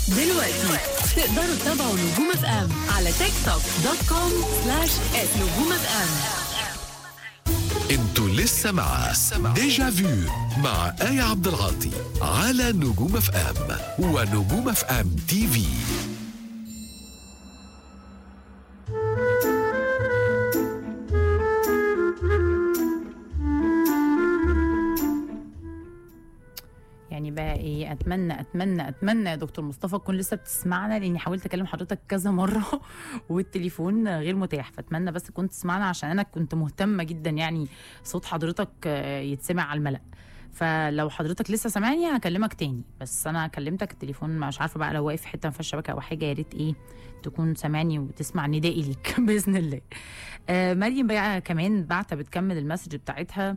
دلوقتي تقدروا تتابعوا نجوم اف ام على تيك توك دوت كوم سلاش نجوم اف ام انتوا لسه مع ديجا فيو مع آية عبد العاطي على نجوم اف ام ونجوم اف ام تي في يعني بقى ايه اتمنى اتمنى اتمنى يا دكتور مصطفى تكون لسه بتسمعنا لاني حاولت اكلم حضرتك كذا مره والتليفون غير متاح فاتمنى بس كنت تسمعنا عشان انا كنت مهتمه جدا يعني صوت حضرتك آه، يتسمع على الملأ فلو حضرتك لسه سامعني هكلمك تاني بس انا كلمتك التليفون مش عارفه بقى لو واقف في حته ما فيهاش شبكه او حاجه يا ريت ايه تكون سامعني وتسمع ندائي ليك باذن الله آه مريم بقى كمان بعتة بتكمل المسج بتاعتها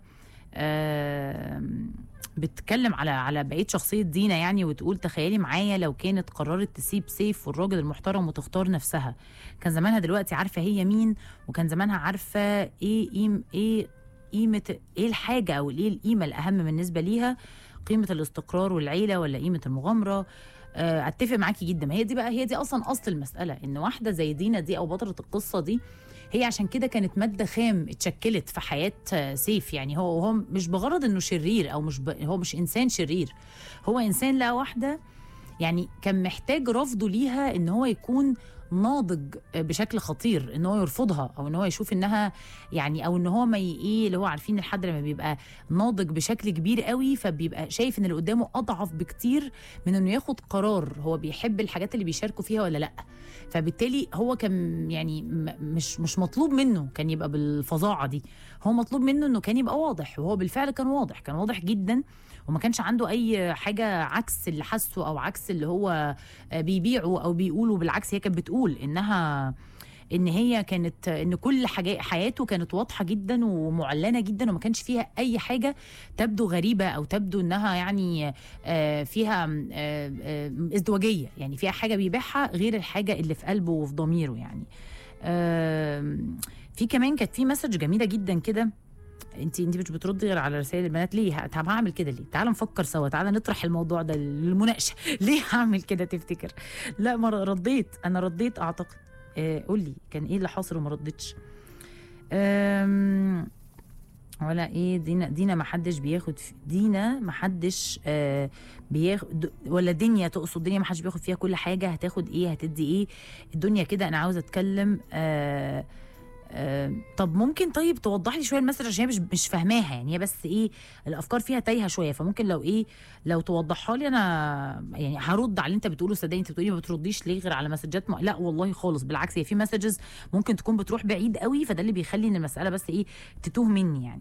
آه بتتكلم على على بقيه شخصيه دينا يعني وتقول تخيلي معايا لو كانت قررت تسيب سيف والراجل المحترم وتختار نفسها كان زمانها دلوقتي عارفه هي مين وكان زمانها عارفه ايه قيم ايه قيمه ايه الحاجه او ايه القيمه الاهم بالنسبه ليها قيمه الاستقرار والعيله ولا قيمه المغامره آه، اتفق معاكي جدا ما هي دي بقى هي دي اصلا اصل المساله ان واحده زي دينا دي او بطله القصه دي هي عشان كده كانت ماده خام اتشكلت في حياه آه، سيف يعني هو هو مش بغرض انه شرير او مش ب... هو مش انسان شرير هو انسان لقى واحده يعني كان محتاج رفضه ليها ان هو يكون ناضج بشكل خطير ان هو يرفضها او ان هو يشوف انها يعني او ان هو ما ي- ايه اللي هو عارفين الحد لما بيبقى ناضج بشكل كبير قوي فبيبقى شايف ان اللي قدامه اضعف بكتير من انه ياخد قرار هو بيحب الحاجات اللي بيشاركوا فيها ولا لا فبالتالي هو كان يعني م- مش مش مطلوب منه كان يبقى بالفظاعه دي هو مطلوب منه انه كان يبقى واضح وهو بالفعل كان واضح كان واضح جدا وما كانش عنده اي حاجه عكس اللي حاسه او عكس اللي هو آه، بيبيعه او بيقوله بالعكس هي كانت بتقول انها ان هي كانت ان كل حاجه حياته كانت واضحه جدا ومعلنه جدا وما كانش فيها اي حاجه تبدو غريبه او تبدو انها يعني آه، فيها آه، آه، ازدواجيه يعني فيها حاجه بيبيعها غير الحاجه اللي في قلبه وفي ضميره يعني آم، في كمان كانت في مسج جميله جدا كده انت انت مش بتردي غير على رسائل البنات ليه ه- طب هعمل كده ليه تعال نفكر سوا تعال نطرح الموضوع ده للمناقشه ليه هعمل كده تفتكر لا ما رديت انا رديت اعتقد آه قول لي كان ايه اللي حاصل وما ردتش أم، ولا ايه دينا دينا ما حدش بياخد في دينا ما حدش آه بياخد ولا دنيا تقصد دنيا ما حدش بياخد فيها كل حاجه هتاخد ايه هتدي ايه الدنيا كده انا عاوزه اتكلم آه آه طب ممكن طيب توضح لي شويه المسج عشان هي مش مش فاهماها يعني هي بس ايه الافكار فيها تايهه شويه فممكن لو ايه لو توضحها لي انا يعني هرد على اللي انت بتقوله صدقني انت بتقولي ما بترديش ليه غير على مسجات م... لا والله خالص بالعكس هي في مسجز ممكن تكون بتروح بعيد قوي فده اللي بيخلي ان المساله بس ايه تتوه مني يعني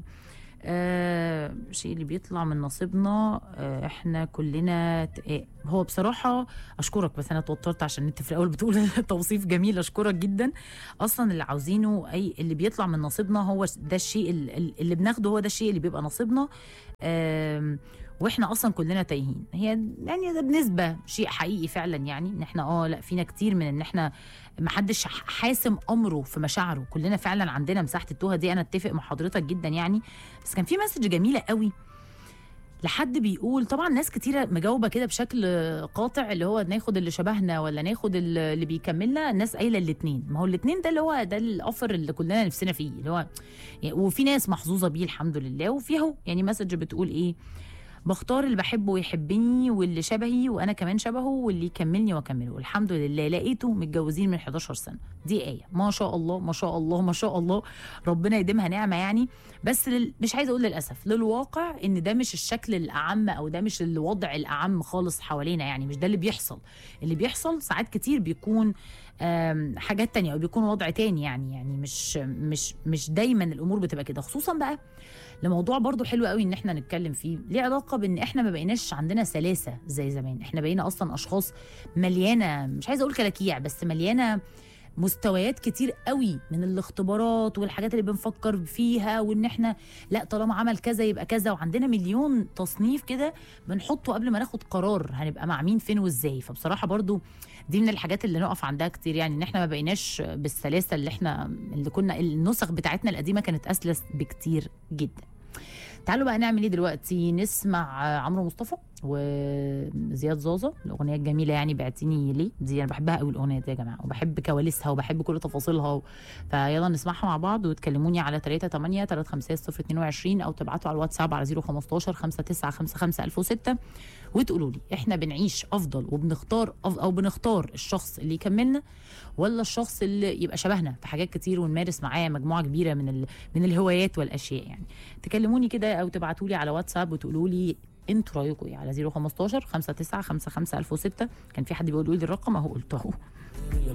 آه شيء اللي بيطلع من نصيبنا آه احنا كلنا ت- آه هو بصراحه اشكرك بس انا اتوترت عشان انت في الاول بتقول توصيف جميل اشكرك جدا اصلا اللي عاوزينه اي اللي بيطلع من نصيبنا هو ده الشيء ال- ال- اللي بناخده هو ده الشيء اللي بيبقى نصيبنا آم، واحنا اصلا كلنا تايهين هي يعني ده بنسبه شيء حقيقي فعلا يعني ان احنا اه لا فينا كتير من ان احنا محدش حاسم امره في مشاعره كلنا فعلا عندنا مساحه التوهه دي انا اتفق مع حضرتك جدا يعني بس كان في مسج جميله قوي لحد بيقول طبعا ناس كتيره مجاوبه كده بشكل قاطع اللي هو ناخد اللي شبهنا ولا ناخد اللي بيكملنا الناس قايله الاثنين ما هو الاثنين ده اللي هو ده الاوفر اللي كلنا نفسنا فيه اللي هو يعني وفي ناس محظوظه بيه الحمد لله وفي اهو يعني مسج بتقول ايه بختار اللي بحبه ويحبني واللي شبهي وانا كمان شبهه واللي يكملني واكمله الحمد لله لقيته متجوزين من 11 سنه دي ايه ما شاء الله ما شاء الله ما شاء الله ربنا يديمها نعمه يعني بس لل... مش عايزه اقول للاسف للواقع ان ده مش الشكل الاعم او ده مش الوضع الاعم خالص حوالينا يعني مش ده اللي بيحصل اللي بيحصل ساعات كتير بيكون آم، حاجات تانية او بيكون وضع تاني يعني يعني مش مش مش دايما الامور بتبقى كده خصوصا بقى لموضوع برضو حلو قوي ان احنا نتكلم فيه ليه علاقه بان احنا ما بقيناش عندنا سلاسه زي زمان احنا بقينا اصلا اشخاص مليانه مش عايزه اقول كلاكيع بس مليانه مستويات كتير قوي من الاختبارات والحاجات اللي بنفكر فيها وان احنا لا طالما عمل كذا يبقى كذا وعندنا مليون تصنيف كده بنحطه قبل ما ناخد قرار هنبقى مع مين فين وازاي فبصراحه برضو دي من الحاجات اللي نقف عندها كتير يعني ان احنا ما بقيناش بالسلاسه اللي احنا اللي كنا النسخ بتاعتنا القديمه كانت اسلس بكتير جدا تعالوا بقى نعمل ايه دلوقتي نسمع عمرو مصطفى وزياد زازا الاغنيه الجميله يعني بعتيني ليه دي انا بحبها قوي الاغنيه دي يا جماعه وبحب كواليسها وبحب كل تفاصيلها و... فيلا نسمعها مع بعض وتكلموني على 3 8 3 5 0 22 او تبعتوا على الواتساب على 015 5955 1006 وتقولوا لي احنا بنعيش افضل وبنختار أف... او بنختار الشخص اللي يكملنا ولا الشخص اللي يبقى شبهنا في حاجات كتير ونمارس معاه مجموعه كبيره من ال... من الهوايات والاشياء يعني تكلموني كده او تبعتوا لي على واتساب وتقولوا لي انتوا رايكم ايه على 015 59 55 1006 كان في حد بيقول لي الرقم اهو قلته